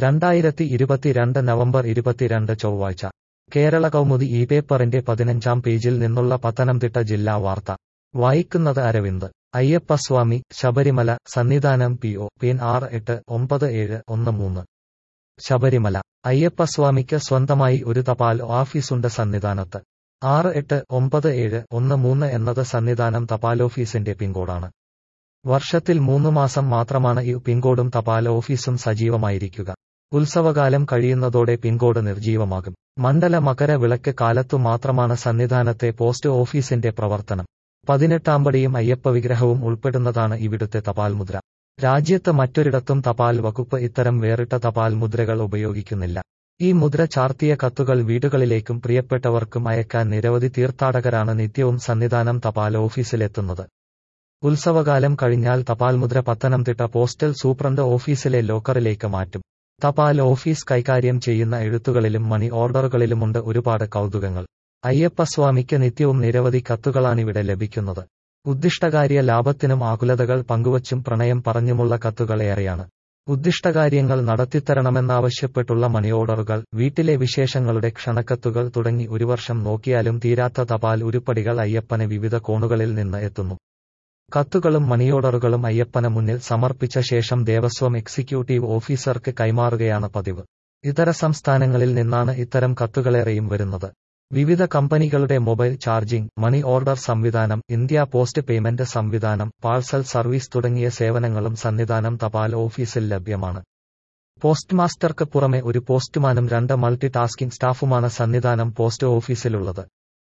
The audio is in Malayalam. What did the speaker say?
രണ്ടായിരത്തി ഇരുപത്തിരണ്ട് നവംബർ ഇരുപത്തിരണ്ട് ചൊവ്വാഴ്ച കേരള കൗമുദി ഈ പേപ്പറിന്റെ പതിനഞ്ചാം പേജിൽ നിന്നുള്ള പത്തനംതിട്ട ജില്ലാ വാർത്ത വായിക്കുന്നത് Aravind Ayyappaswamy Sabarimala Sannidhanam P O pin ആറ് എട്ട് ഒമ്പത് ഏഴ് ഒന്ന് മൂന്ന് ശബരിമല അയ്യപ്പസ്വാമിക്ക് സ്വന്തമായി ഒരു തപാൽ ഓഫീസുണ്ട് സന്നിധാനത്ത് ആറ് എട്ട് ഒമ്പത് ഏഴ് ഒന്ന് മൂന്ന് എന്നത് സന്നിധാനം തപാലോഫീസിന്റെ പിൻകോഡാണ് വർഷത്തിൽ മൂന്ന് മാസം മാത്രമാണ് ഈ പിൻകോഡും തപാൽ ഓഫീസും സജീവമായിരിക്കുക ഉത്സവകാലം കഴിയുന്നതോടെ പിൻകോഡ് നിർജീവമാകും മണ്ഡല മകര വിളക്ക് കാലത്തു മാത്രമാണ് സന്നിധാനത്തെ പോസ്റ്റ് ഓഫീസിന്റെ പ്രവർത്തനം പതിനെട്ടാമ്പടിയും അയ്യപ്പ വിഗ്രഹവും ഉൾപ്പെടുന്നതാണ് ഇവിടുത്തെ തപാൽ മുദ്ര രാജ്യത്ത് മറ്റൊരിടത്തും തപാൽ വകുപ്പ് ഇത്തരം വേറിട്ട തപാൽ മുദ്രകൾ ഉപയോഗിക്കുന്നില്ല ഈ മുദ്ര ചാർത്തിയ കത്തുകൾ വീടുകളിലേക്കും പ്രിയപ്പെട്ടവർക്കും അയക്കാൻ നിരവധി തീർത്ഥാടകരാണ് നിത്യവും സന്നിധാനം തപാൽ ഓഫീസിലെത്തുന്നത് ഉത്സവകാലം കഴിഞ്ഞാൽ തപാൽ മുദ്ര പത്തനംതിട്ട പോസ്റ്റൽ സൂപ്രണ്ട് ഓഫീസിലെ ലോക്കറിലേക്ക് മാറ്റും തപാൽ ഓഫീസ് കൈകാര്യം ചെയ്യുന്ന എഴുത്തുകളിലും മണി ഓർഡറുകളിലുമുണ്ട് ഒരുപാട് കൗതുകങ്ങൾ അയ്യപ്പസ്വാമിക്ക് നിത്യവും നിരവധി കത്തുകളാണിവിടെ ലഭിക്കുന്നത് ഉദ്ദിഷ്ടകാര്യ ലാഭത്തിനും ആകുലതകൾ പങ്കുവച്ചും പ്രണയം പറഞ്ഞുമുള്ള കത്തുകൾ ഏറെയാണ് ഉദ്ദിഷ്ടകാര്യങ്ങൾ നടത്തിത്തരണമെന്നാവശ്യപ്പെട്ടുള്ള മണി ഓർഡറുകൾ വീട്ടിലെ വിശേഷങ്ങളുടെ ക്ഷണക്കത്തുകൾ തുടങ്ങി ഒരു വർഷം നോക്കിയാലും തീരാത്ത തപാൽ ഉരുപ്പടികൾ അയ്യപ്പന് വിവിധ കോണുകളിൽ നിന്ന് എത്തുന്നു കത്തുകളും മണിയോർഡറുകളും അയ്യപ്പന് മുന്നിൽ സമർപ്പിച്ച ശേഷം ദേവസ്വം എക്സിക്യൂട്ടീവ് ഓഫീസർക്ക് കൈമാറുകയാണ് പതിവ് ഇതര സംസ്ഥാനങ്ങളിൽ നിന്നാണ് ഇത്തരം കത്തുകളേറെയും വരുന്നത് വിവിധ കമ്പനികളുടെ മൊബൈൽ ചാർജിംഗ് മണി ഓർഡർ സംവിധാനം ഇന്ത്യ പോസ്റ്റ് പേയ്മെന്റ് സംവിധാനം പാഴ്സൽ സർവീസ് തുടങ്ങിയ സേവനങ്ങളും സന്നിധാനം തപാൽ ഓഫീസിൽ ലഭ്യമാണ് പോസ്റ്റ് മാസ്റ്റർക്ക് പുറമെ ഒരു പോസ്റ്റ്മാനും രണ്ട് മൾട്ടി ടാസ്കിംഗ് സ്റ്റാഫുമാണ് സന്നിധാനം പോസ്റ്റ് ഓഫീസിലുള്ളത്